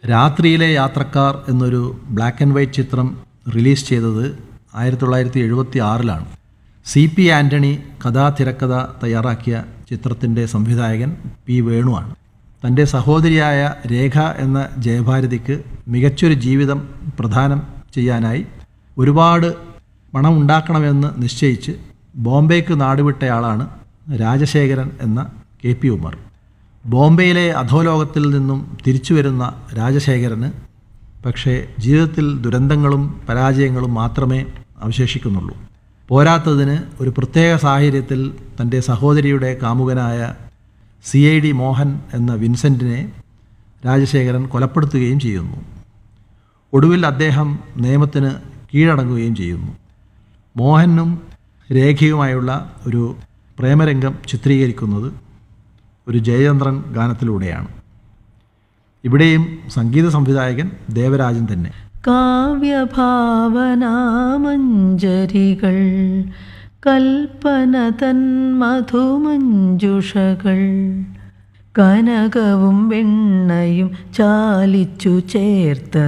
രാത്രിയിലെ യാത്രക്കാർ എന്നൊരു ബ്ലാക്ക് ആൻഡ് വൈറ്റ് ചിത്രം റിലീസ് ചെയ്തത് ആയിരത്തി തൊള്ളായിരത്തി എഴുപത്തി ആറിലാണ് സി പി ആൻ്റണി കഥാ തിരക്കഥ തയ്യാറാക്കിയ ചിത്രത്തിൻ്റെ സംവിധായകൻ പി വേണുവാണ് തൻ്റെ സഹോദരിയായ രേഖ എന്ന ജയഭാരതിക്ക് മികച്ചൊരു ജീവിതം പ്രദാനം ചെയ്യാനായി ഒരുപാട് പണം ഉണ്ടാക്കണമെന്ന് നിശ്ചയിച്ച് ബോംബെക്ക് നാടുവിട്ടയാളാണ് രാജശേഖരൻ എന്ന കെ പി ഉമർ ബോംബെയിലെ അധോലോകത്തിൽ നിന്നും തിരിച്ചു വരുന്ന രാജശേഖരന് പക്ഷേ ജീവിതത്തിൽ ദുരന്തങ്ങളും പരാജയങ്ങളും മാത്രമേ അവശേഷിക്കുന്നുള്ളൂ പോരാത്തതിന് ഒരു പ്രത്യേക സാഹചര്യത്തിൽ തൻ്റെ സഹോദരിയുടെ കാമുകനായ സി ഐ ഡി മോഹൻ എന്ന വിൻസെൻറ്റിനെ രാജശേഖരൻ കൊലപ്പെടുത്തുകയും ചെയ്യുന്നു ഒടുവിൽ അദ്ദേഹം നിയമത്തിന് കീഴടങ്ങുകയും ചെയ്യുന്നു മോഹനും രേഖയുമായുള്ള ഒരു പ്രേമരംഗം ചിത്രീകരിക്കുന്നത് ഒരു ജയചന്ദ്രൻ ഗാനത്തിലൂടെയാണ് ഇവിടെയും സംഗീത സംവിധായകൻ ദേവരാജൻ തന്നെ കാവ്യഭാവനാമഞ്ജരികൾ കൽപ്പന തൻ മധുമഞ്ജുഷകൾ കനകവും വെണ്ണയും ചാലിച്ചു ചേർത്ത